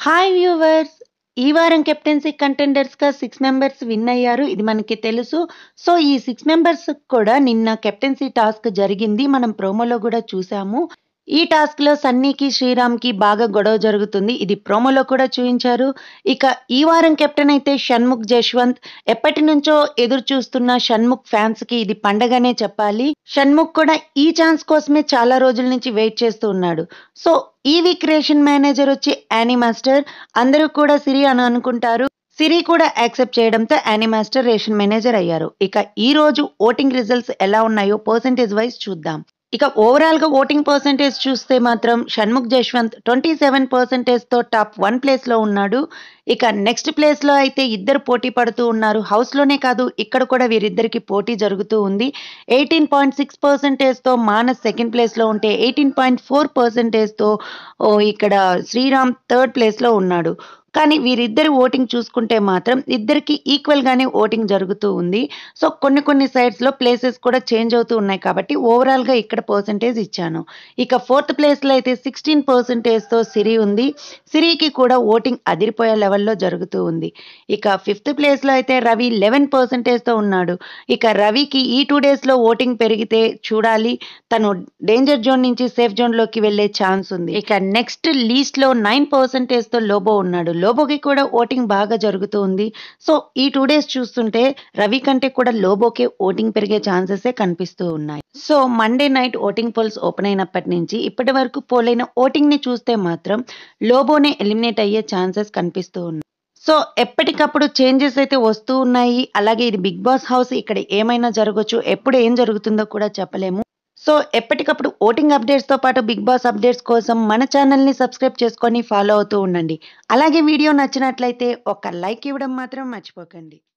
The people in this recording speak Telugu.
హాయ్ వ్యూవర్స్ ఈ వారం కెప్టెన్సీ కంటెండర్స్గా సిక్స్ మెంబర్స్ విన్ అయ్యారు ఇది మనకి తెలుసు సో ఈ సిక్స్ మెంబర్స్ కూడా నిన్న కెప్టెన్సీ టాస్క్ జరిగింది మనం ప్రోమోలో కూడా చూసాము ఈ టాస్క్ లో సన్నీకి శ్రీరామ్కి బాగా గొడవ జరుగుతుంది ఇది ప్రోమోలో కూడా చూపించారు ఇక ఈ వారం కెప్టెన్ అయితే షణ్ముఖ్ జశ్వంత్ ఎప్పటి నుంచో ఎదురు చూస్తున్న షణ్ముఖ్ ఫ్యాన్స్ కి ఇది పండగనే చెప్పాలి షణ్ముఖ్ కూడా ఈ ఛాన్స్ కోసమే చాలా రోజుల నుంచి వెయిట్ చేస్తూ ఉన్నాడు సో ఈ వీక్ రేషన్ మేనేజర్ వచ్చి యానీ మాస్టర్ అందరూ కూడా సిరి అని అనుకుంటారు సిరి కూడా యాక్సెప్ట్ చేయడంతో యానీ మాస్టర్ రేషన్ మేనేజర్ అయ్యారు ఇక ఈ రోజు ఓటింగ్ రిజల్ట్స్ ఎలా ఉన్నాయో పర్సంటేజ్ వైజ్ చూద్దాం ఇక ఓవరాల్ గా ఓటింగ్ పర్సంటేజ్ చూస్తే మాత్రం Shanmukh Jaswanth twenty seven percentage తో టాప్ వన్ ప్లేస్ లో ఉన్నాడు ఇక నెక్స్ట్ ప్లేస్ లో అయితే ఇద్దరు పోటీ పడుతూ ఉన్నారు హౌస్ లోనే కాదు ఇక్కడ కూడా వీరిద్దరికి పోటీ జరుగుతూ ఉంది ఎయిటీన్ పాయింట్ సిక్స్ పర్సెంటేజ్ తో మానస్ సెకండ్ ప్లేస్ లో ఉంటే ఎయిటీన్ పాయింట్ ఫోర్ పర్సెంటేజ్ తో ఓ, ఇక్కడ శ్రీరామ్ థర్డ్ ప్లేస్ లో ఉన్నాడు కానీ వీరిద్దరి ఓటింగ్ చూసుకుంటే మాత్రం ఇద్దరికి ఈక్వల్ గానే ఓటింగ్ జరుగుతూ ఉంది సో కొన్ని కొన్ని సైడ్స్ లో ప్లేసెస్ కూడా చేంజ్ అవుతూ ఉన్నాయి కాబట్టి ఓవరాల్ గా ఇక్కడ పర్సంటేజ్ ఇచ్చాను ఇక ఫోర్త్ ప్లేస్ లో అయితే సిక్స్టీన్ పర్సెంటేజ్ తో సిరి ఉంది సిరికి కూడా ఓటింగ్ అదిరిపోయే లెవెల్లో జరుగుతూ ఉంది ఇక ఫిఫ్త్ ప్లేస్ లో అయితే రవి లెవెన్ పర్సెంటేజ్ తో ఉన్నాడు ఇక రవికి ఈ టూ డేస్ లో ఓటింగ్ పెరిగితే చూడాలి తను డేంజర్ జోన్ నుంచి సేఫ్ జోన్ లోకి వెళ్లే ఛాన్స్ ఉంది ఇక నెక్స్ట్ లీస్ట్ లో నైన్ పర్సెంటేజ్ తో లోబో ఉన్నాడు లోబోకి కూడా ఓటింగ్ బాగా జరుగుతూ ఉంది సో ఈ టూ డేస్ చూస్తుంటే రవి కంటే కూడా లోబోకే ఓటింగ్ పెరిగే ఛాన్సెస్ కనిపిస్తూ ఉన్నాయి so Monday night voting polls open అయినప్పటి నుంచి ఇప్పటి వరకు పోలైన ఓటింగ్ ని చూస్తే మాత్రం లోబోనే ఎలిమినేట్ అయ్యే ఛాన్సెస్ కనిపిస్తూ ఉన్నాయి సో ఎప్పటికప్పుడు చేంజెస్ అయితే వస్తూ ఉన్నాయి అలాగే ఇది బిగ్ బాస్ హౌస్ ఇక్కడ ఏమైనా జరగచ్చు ఎప్పుడు ఏం జరుగుతుందో కూడా చెప్పలేము సో ఎప్పటికప్పుడు ఓటింగ్ అప్డేట్స్ తో పాటు బిగ్ బాస్ అప్డేట్స్ కోసం మన ఛానల్ ని సబ్స్క్రైబ్ చేసుకొని ఫాలో అవుతూ ఉండండి అలాగే వీడియో నచ్చినట్లయితే ఒక లైక్ ఇవ్వడం మాత్రం మర్చిపోకండి